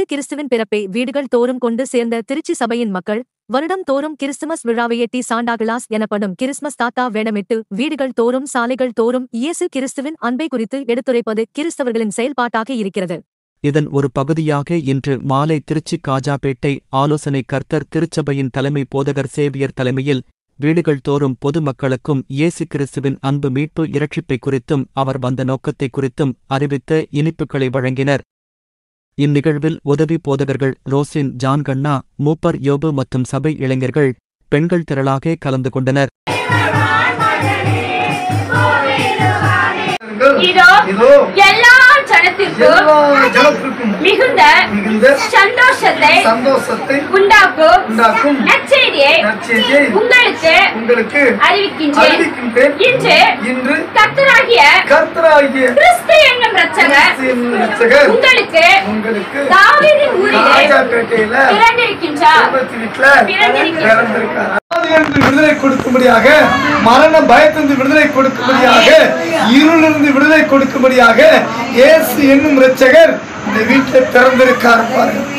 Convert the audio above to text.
இயேசு கிறிஸ்துவின் பிறப்பை வீடுகள் தோறும் கொண்டு சேர்ந்த திருச்சி சபையின் மக்கள் வருடம் தோறும் கிறிஸ்துமஸ் விழாவையொட்டி சாண்டாகிளாஸ் எனப்படும் கிறிஸ்மஸ் தாத்தா வேடமிட்டு வீடுகள் தோறும் சாலைகள் தோறும் இயேசு கிறிஸ்துவின் அன்பை குறித்து எடுத்துரைப்பது கிறிஸ்தவர்களின் செயல்பாட்டாக இருக்கிறது இதன் ஒரு பகுதியாக இன்று மாலை திருச்சி காஜாபேட்டை ஆலோசனை கர்த்தர் திருச்சபையின் தலைமை போதகர் சேவியர் தலைமையில் வீடுகள் தோறும் பொதுமக்களுக்கும் இயேசு கிறிஸ்துவின் அன்பு மீட்பு இரட்சிப்பை குறித்தும் அவர் வந்த நோக்கத்தை குறித்தும் அறிவித்த இனிப்புகளை வழங்கினர் இந்நிகழ்வில் உதவி போதகர்கள் ரோசின் ஜான் கண்ணா மூப்பர் யோபு மற்றும் சபை இளைஞர்கள் பெண்கள் திரளாக கலந்து கொண்டனர் இதோ இதோ எல்லா ஜனத்திற்கும் எல்லா ஜனத்திற்கும் மிகுந்த மிகுந்த சந்தோஷத்தை சந்தோஷத்தை உண்டாக்கும் உண்டாக்கும் நற்செய்தியை நற்செய்தியை உங்களுக்கு உங்களுக்கு அறிவிக்கின்றேன் அறிவிக்கின்றேன் இன்று இன்று கர்த்தராகிய கர்த்தராகிய கிறிஸ்து என்னும் ரட்சகர் கிறிஸ்து என்னும் இரட்சகர் உங்களுக்கு உங்களுக்கு தாவீதின் ஊரிலே ராஜாப்பேட்டையில பிறந்திருக்கின்றார் குடும்பத்து வீட்டுல பிறந்திருக்கிறார். பிறந்திருக்கார் ஆதியிலிருந்து விடுதலை கொடுக்கும்படியாக மரண பயத்திலிருந்து விடுதலை கொடுக்கும்படியாக இருளிலிருந்து விடுதலை கொடுக்கும்படியாக இயேசு என்னும் இரட்சகர் இந்த வீட்டில் பிறந்திருக்கார் பாருங்க